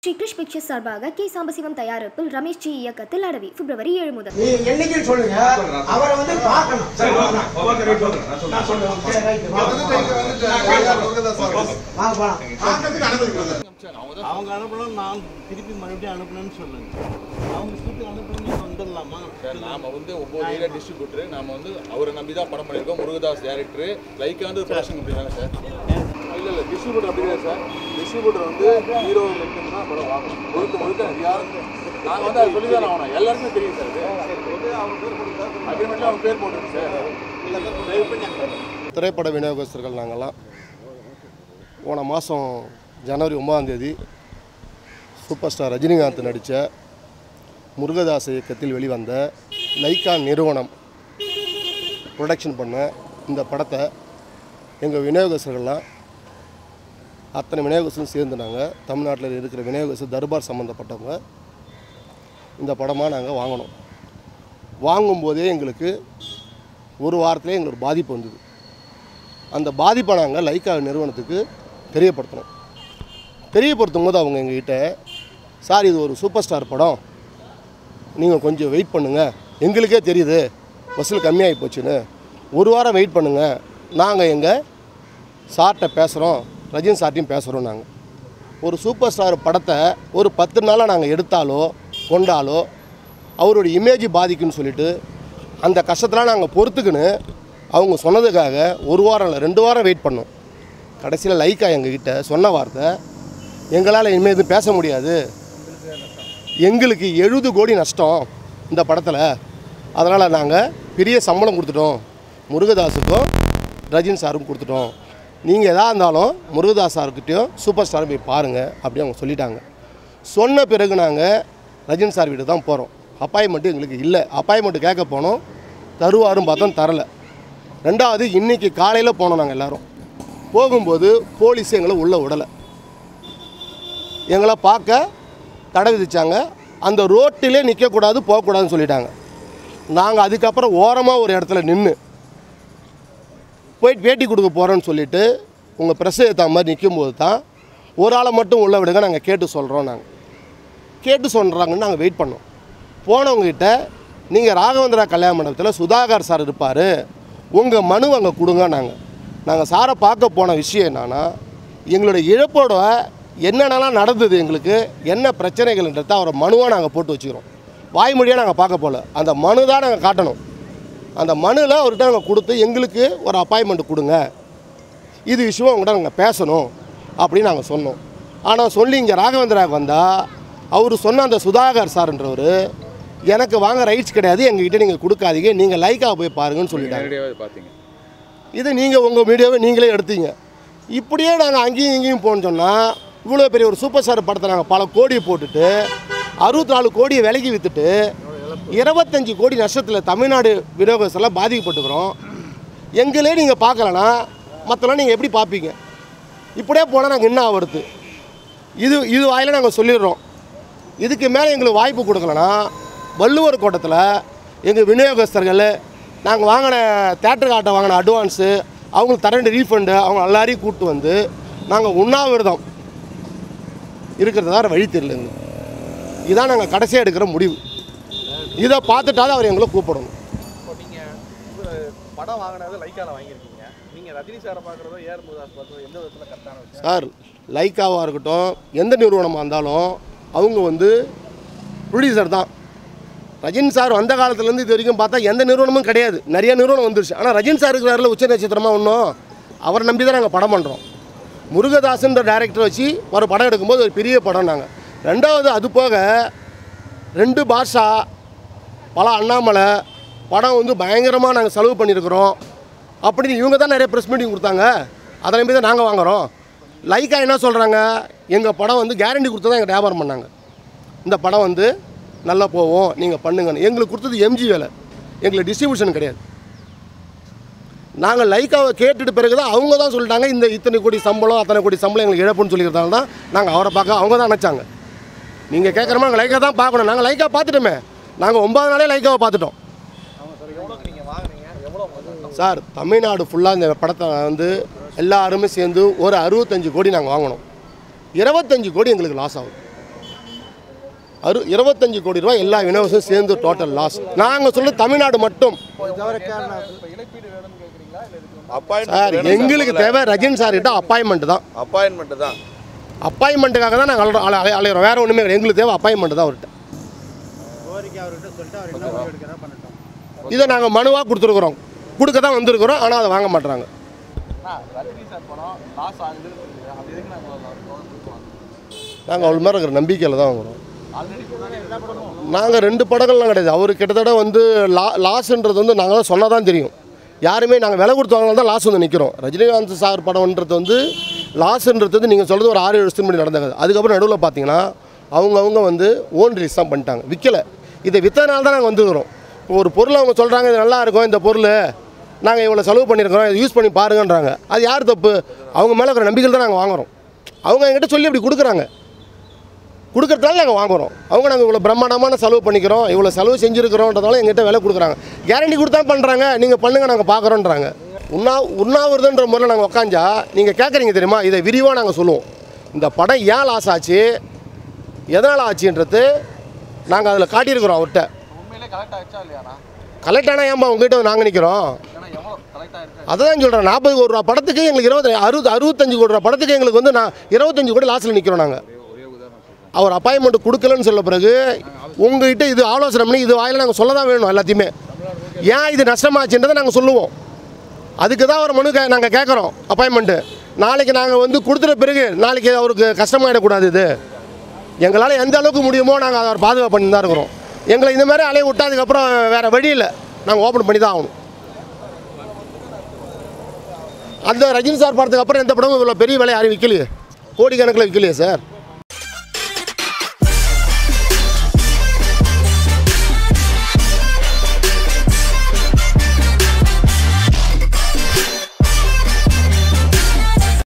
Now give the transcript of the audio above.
Sri Krish pictures சார்பாக K Sambasivam தயாரிப்பில் Ramesh G இயக்கத்தில் அடவி பிப்ரவரி ஏழு முதல் நீ என்னைக்கு சொல்லுங்க அவரை வந்து பார்க்கணும் நான் சொல்றேன் சரி, ரைட். வாங்க போலாம் அவங்க அனுப்பணும் நான் திருப்பி மறுபடியும் அனுப்பணும்னு சொல்லுங்க அவங்க இஷ்டத்துக்கு அனுப்பணும் நீங்க வந்துடலாமா சார் நாம வந்து ஒவ்வொரு ஏரியா டிஸ்ட்ரிபியூட்டர் நாம வந்து அவரை நம்பி தான் படம் பண்ணியிருக்கோம் முருகதாஸ் டேரக்டர் லைக்காண்டு ப்ரொடக்ஷன் அப்படி தானே சார் இல்லை இல்லை டிஸ்ட்ரிபியூட்டர் அப்படி கிடையாது சார் டிஸ்ட்ரிபியூட்டர் வந்து ஹீரோ லைக்கன் தான் படம் வாங்கணும் முழுக்க முழுக்க யாரும் நாங்கள் வந்து அதை சொல்லி தான் ஆகணும் எல்லாருக்குமே தெரியும் சார் அக்ரிமெண்ட்டில் அவங்க பேர் போட்டுருக்கு சார் திரைப்பட விநியோகஸ்தர்கள் நாங்கள்லாம் போன மாதம் ஜனவரி ஒன்பதாம் தேதி சூப்பர் ஸ்டார் ரஜினிகாந்த் நடித்த முருகதாஸ் இயக்கத்தில் வெளிவந்த லைக்கா நிறுவனம் ப்ரொடக்ஷன் பண்ண இந்த படத்தை எங்கள் விநியோகஸ்தர்கள்லாம் அத்தனை விநியோகஸ்தரும் சேர்ந்து நாங்கள் தமிழ்நாட்டில் இருக்கிற விநியோகஸ்தர் தர்பார் சம்மந்தப்பட்டவங்க இந்த படமாக நாங்கள் வாங்கினோம் வாங்கும்போதே எங்களுக்கு ஒரு வாரத்திலே எங்களுக்கு ஒரு பாதிப்பு வந்தது அந்த பாதிப்பை நாங்கள் லைக்கா நிறுவனத்துக்கு தெரியப்படுத்தினோம் தெரியப்படுத்தும் போது அவங்க எங்ககிட்ட சார் இது ஒரு சூப்பர் ஸ்டார் படம் நீங்கள் கொஞ்சம் வெயிட் பண்ணுங்கள் எங்களுக்கே தெரியுது வசூல் கம்மியாகி போச்சுன்னு ஒரு வாரம் வெயிட் பண்ணுங்கள் நாங்கள் எங்கள் சார்கிட்ட பேசுகிறோம் ரஜினி சார்ட்டையும் பேசுகிறோம் நாங்கள் ஒரு சூப்பர் ஸ்டார் படத்தை ஒரு பத்து நாளாக நாங்கள் எடுத்தாலோ கொண்டாலோ அவருடைய இமேஜ் பாதிக்குன்னு சொல்லிட்டு அந்த கஷ்டத்தெலாம் நாங்கள் பொறுத்துக்குன்னு அவங்க சொன்னதுக்காக ஒரு வாரம் இல்லை ரெண்டு வாரம் வெயிட் பண்ணோம் கடைசியில் லைக்கா எங்ககிட்ட சொன்ன வார்த்தை எங்களால் இனிமேல் எதுவும் பேச முடியாது எங்களுக்கு எழுபது கோடி நஷ்டம் இந்த படத்தில் அதனால் நாங்கள் பெரிய சம்பளம் கொடுத்துட்டோம் முருகதாஸுக்கும் ரஜினி சாருக்கும் கொடுத்துட்டோம் நீங்கள் எதாக இருந்தாலும் முருகதாஸ் சார்கிட்டையும் சூப்பர் ஸ்டார் போய் பாருங்கள் அப்படி அவங்க சொல்லிட்டாங்க சொன்ன பிறகு நாங்கள் ரஜினி சார் வீடு தான் போகிறோம் அப்பாயின்மெண்ட்டு எங்களுக்கு இல்லை அப்பாயின்மெண்ட் கேட்க போனோம் தருவாரும் பார்த்தோம் தரலை ரெண்டாவது இன்றைக்கி காலையில் போனோம் நாங்கள் எல்லோரும் போகும்போது போலீஸ் எங்களை உள்ளே விடலை எங்களை பார்க்க தடை விதிச்சாங்க அந்த ரோட்டிலே நிற்கக்கூடாது போகக்கூடாதுன்னு சொல்லிட்டாங்க நாங்கள் அதுக்கப்புறம் ஓரமாக ஒரு இடத்துல நின்று போயிட்டு பேட்டி கொடுக்க போகிறோன்னு சொல்லிட்டு உங்கள் ப்ரெஸ் ஏற்ற மாதிரி நிற்கும்போது தான் ஒரு ஆளை மட்டும் உள்ள விடுங்க நாங்கள் கேட்டு சொல்கிறோம் நாங்கள் கேட்டு சொல்கிறாங்கன்னு நாங்கள் வெயிட் பண்ணோம் போனவங்ககிட்ட நீங்கள் ராகவேந்திரா கல்யாண மண்டபத்தில் சுதாகர் சார் இருப்பார் உங்கள் மனு அங்கே கொடுங்க நாங்கள் நாங்கள் சாரை பார்க்க போன விஷயம் என்னன்னா எங்களுடைய இழப்போட என்னென்னலாம் நடந்தது எங்களுக்கு என்ன பிரச்சனைகள்ன்றத அவரை மனுவாக நாங்கள் போட்டு வச்சுக்கிறோம் வாய்மொழியாக நாங்கள் பார்க்க போகல அந்த மனு தான் நாங்கள் காட்டணும் அந்த மனுவில் அவர்கிட்ட நாங்கள் கொடுத்து எங்களுக்கு ஒரு அப்பாயின்மெண்ட் கொடுங்க இது விஷயம் உங்கள்கிட்ட நாங்கள் பேசணும் அப்படின்னு நாங்கள் சொன்னோம் ஆனால் சொல்லி இங்கே ராகவேந்திராவுக்கு வந்தால் அவர் சொன்ன அந்த சுதாகர் சார்ன்றவர் எனக்கு வாங்க ரைட்ஸ் கிடையாது எங்ககிட்ட நீங்கள் கொடுக்காதீங்க நீங்கள் லைக்காக போய் பாருங்கன்னு சொல்லிட்டாங்க நேரடியாகவே பார்த்தீங்க இது நீங்கள் உங்கள் மீடியாவை நீங்களே எடுத்தீங்க இப்படியே நாங்கள் அங்கேயும் இங்கேயும் போகணுன்னு சொன்னால் இவ்வளோ பெரிய ஒரு சூப்பர் ஸ்டார் படத்தை நாங்கள் பல கோடியை போட்டுட்டு அறுபத்தி நாலு கோடியை விலைக்கு விற்றுட்டு இருபத்தஞ்சி கோடி நஷ்டத்தில் தமிழ்நாடு விநியோகஸ்தெல்லாம் பாதிக்கப்பட்டுக்கிறோம் எங்களே நீங்கள் பார்க்கலனா மற்றெல்லாம் நீங்கள் எப்படி பார்ப்பீங்க இப்படியே போனால் நாங்கள் என்ன ஆகிறது இது இது வாயில நாங்கள் சொல்லிடுறோம் இதுக்கு மேலே எங்களுக்கு வாய்ப்பு கொடுக்கலனா வள்ளுவர் கோட்டத்தில் எங்கள் விநியோகஸ்தர்கள் நாங்கள் வாங்கின தேட்டர் காட்ட வாங்கின அட்வான்ஸு அவங்களுக்கு தர வேண்டிய ரீஃபண்டு அவங்க எல்லாரையும் கூப்பிட்டு வந்து நாங்கள் உண்ணாவிரதம் இருக்கிறது வேறு வழி தெரியல எங்களுக்கு இதான் நாங்கள் கடைசியாக எடுக்கிற முடிவு இதை பார்த்துட்டாவது அவர் எங்களை கூப்பிடணும் இப்போ நீங்கள் படம் வாங்கினது லைக்கால வாங்கியிருக்கீங்க நீங்கள் ரஜினி சாரை பார்க்குறதோ ஏஆர் முருகாஸ் பார்க்குறதோ எந்த விதத்தில் கரெக்டான விஷயம் சார் லைக்காவாக இருக்கட்டும் எந்த நிறுவனமாக இருந்தாலும் அவங்க வந்து ப்ரொடியூசர் தான் ரஜினி சார் வந்த காலத்துலேருந்து இது வரைக்கும் பார்த்தா எந்த நிறுவனமும் கிடையாது நிறைய நிறுவனம் வந்துருச்சு ஆனால் ரஜினி சார் இருக்கிறாரில் உச்ச நட்சத்திரமாக ஒன்றும் அவரை நம்பி தான் நாங்கள் படம் பண்ணுறோம் முருகதாஸ்ன்ற டேரக்டர் வச்சு ஒரு படம் எடுக்கும்போது ஒரு பெரிய படம் நாங்கள் ரெண்டாவது அது போக ரெண்டு பாஷா பல அண்ணாமலை படம் வந்து பயங்கரமாக நாங்கள் செலவு பண்ணியிருக்கிறோம் அப்படின்னு இவங்க தான் நிறைய ப்ரெஸ் மீட்டிங் கொடுத்தாங்க அதை நம்பி தான் நாங்கள் வாங்குகிறோம் லைக்கா என்ன சொல்கிறாங்க எங்கள் படம் வந்து கேரண்டி கொடுத்து தான் எங்கள் வியாபாரம் பண்ணாங்க இந்த படம் வந்து நல்லா போவோம் நீங்கள் பண்ணுங்கன்னு எங்களுக்கு கொடுத்தது எம்ஜி வேலை எங்களுக்கு டிஸ்ட்ரிபியூஷன் கிடையாது நாங்கள் லைக்காவை கேட்டுட்டு பிறகு தான் அவங்க தான் சொல்லிட்டாங்க இந்த இத்தனை கோடி சம்பளம் அத்தனை கோடி சம்பளம் எங்களுக்கு இழப்புன்னு சொல்லிக்கிறதால தான் நாங்கள் அவரை பார்க்க அவங்க தான் நினச்சாங்க நீங்கள் கேட்குற மாதிரி நாங்கள் லைக்கா தான் பார்க்கணும் நாங்கள் லைக்கா பார்த்துட்டோமே நாங்கள் ஒன்பது நாளே லைக்காவை பார்த்துட்டோம் எவ்வளோக்கு நீங்கள் வாங்குனீங்க எவ்வளோ முதல் சார் தமிழ்நாடு ஃபுல்லாக இந்த படத்தை வந்து எல்லாருமே சேர்ந்து ஒரு அறுபத்தஞ்சு கோடி நாங்கள் வாங்கினோம் இருபத்தஞ்சு கோடி எங்களுக்கு லாஸ் ஆகும் அறு இருபத்தஞ்சு கோடி ரூபாய் எல்லா விநியோகம் சேர்ந்து டோட்டல் லாஸ் நாங்கள் சொல்ல தமிழ்நாடு மட்டும் இப்போ இழப்பீடு வேணும்னு கேட்குறீங்களா இல்லை இதுக்கு வந்து சார் அப்பாயின்மெண்ட் எங்களுக்கு தேவை ரஜினி சார் கிட்ட அப்பாயின்மெண்ட் தான் அப்பாயின்மெண்ட் தான் அப்பாயின்மெண்ட்டுக்காக தான் நாங்கள் அலை அலை அலையிறோம் வேற ஒன்றுமே கிடையாது எங்களுக்கு தேவை அப்பாயின்மெண்ட் தான் அவர்கிட்ட இதை நாங்கள் மனுவாக கொடுத்துருக்குறோம் கொடுக்க தான் வந்திருக்கிறோம் ஆனால் அதை வாங்க மாட்றாங்க அண்ணா, ரஜினி சார் படம் லாஸ் ஆகுதுன்னு சொல்லுங்க அது எதுக்கு நாங்கள் வாங்குறோம் நாங்கள் அவள் மேலே இருக்கிற நம்பிக்கையில் தான் வாங்குறோம் ஆல்ரெடி முன்னாடி எல்லா படமும் நாங்கள் ரெண்டு படங்கள்லாம் கிடையாது அவர் கிட்டத்தட்ட வந்து லா லாஸ்ன்றது வந்து நாங்கள் தான் சொன்னால் தான் தெரியும் யாருமே நாங்கள் விலை கொடுத்து வாங்கினா தான் லாஸ் வந்து நிற்கிறோம் ரஜினிகாந்த் சார் படம்ன்றது வந்து லாஸ்ன்றது வந்து நீங்கள் சொல்கிறது ஒரு ஆறு ஏழு வருஷத்துக்கு முன்னாடி நடந்தது அதுக்கப்புறம் நடுவில் பார்த்தீங்கன்னா அவங்கவுங்க வந்து ஓன் ரிலீஸ் தான் பண்ணிட்டாங்க விற்கலை இதை விற்றதுனால தான் நாங்கள் வந்துக்கிறோம் இப்போ ஒரு பொருள் அவங்க சொல்கிறாங்க இது நல்லா இருக்கும் இந்த பொருள் நாங்கள் இவ்வளோ செலவு பண்ணியிருக்கிறோம் இதை யூஸ் பண்ணி பாருங்கன்றாங்க அது யார் தப்பு அவங்க மேலே இருக்கிற நம்பிக்கையில் தான் நாங்கள் வாங்குறோம் அவங்க எங்கிட்ட சொல்லி அப்படி கொடுக்குறாங்க கொடுக்கறதால நாங்கள் வாங்குறோம் அவங்க நாங்கள் இவ்வளோ பிரம்மாண்டமான செலவு பண்ணிக்கிறோம் இவ்வளோ செலவு செஞ்சுருக்கிறோன்றதால எங்கிட்ட விலை கொடுக்குறாங்க கேரண்டி கொடுத்தா பண்ணுறாங்க நீங்கள் பண்ணுங்கள் நாங்கள் பார்க்குறோன்றாங்க உண்ணா உண்ணாவிரதன்ற முறையில் நாங்கள் உக்காந்தா நீங்கள் கேட்குறீங்க தெரியுமா இதை விரிவாக நாங்கள் சொல்லுவோம் இந்த படம் ஏன் லாஸ் ஆச்சு எதனால் ஆச்சுன்றது நாங்கள் அதில் காட்டியிருக்கிறோம் அவர்கிட்ட உண்மையிலே கலெக்ட் ஆயிடுச்சா இல்லையாண்ணா கலெக்ட் ஆனால் ஏன்பா உங்ககிட்ட வந்து நாங்கள் நிற்கிறோம் ஏன்னா எவ்வளோ கலெக்ட் ஆயிருக்கு அதை தான் சொல்கிறேன் நாற்பது கோடி ரூபா படத்துக்கு எங்களுக்கு இருபது அறுபது அறுபத்தஞ்சு கோடி ரூபா படத்துக்கு எங்களுக்கு வந்து நான் இருபத்தஞ்சு கோடி லாஸில் நிற்கிறோம் நாங்கள் அவர் அப்பாயின்மெண்ட் கொடுக்கலன்னு சொல்ல பிறகு உங்ககிட்ட இது ஆலோசனை பண்ணி இது வாயில நாங்கள் சொல்ல தான் வேணும் எல்லாத்தையுமே ஏன் இது நஷ்டமாச்சுன்றதை நாங்கள் சொல்லுவோம் அதுக்கு தான் ஒரு மனு கே- நாங்கள் கேட்குறோம் அப்பாயின்மெண்ட்டு நாளைக்கு நாங்கள் வந்து கொடுத்துட்ட பிறகு நாளைக்கு அவருக்கு கஷ்டமாயிடக்கூடாது இது எங்களால் எந்த அளவுக்கு முடியுமோ நாங்கள் அதை பாதுகாப்பு பண்ணி தான் இருக்கிறோம் எங்களை இந்த மாதிரி அலைய விட்டா அதுக்கப்புறம் வேறு வழி இல்லை நாங்கள் ஓப்பன் பண்ணி தான் ஆகணும் அந்த ரஜினி சார் படத்துக்கு அப்புறம் எந்த படமும் இவ்வளோ பெரிய விலை யாரும் விற்கலையே கோடிக்கணக்கில் விற்கலையே சார்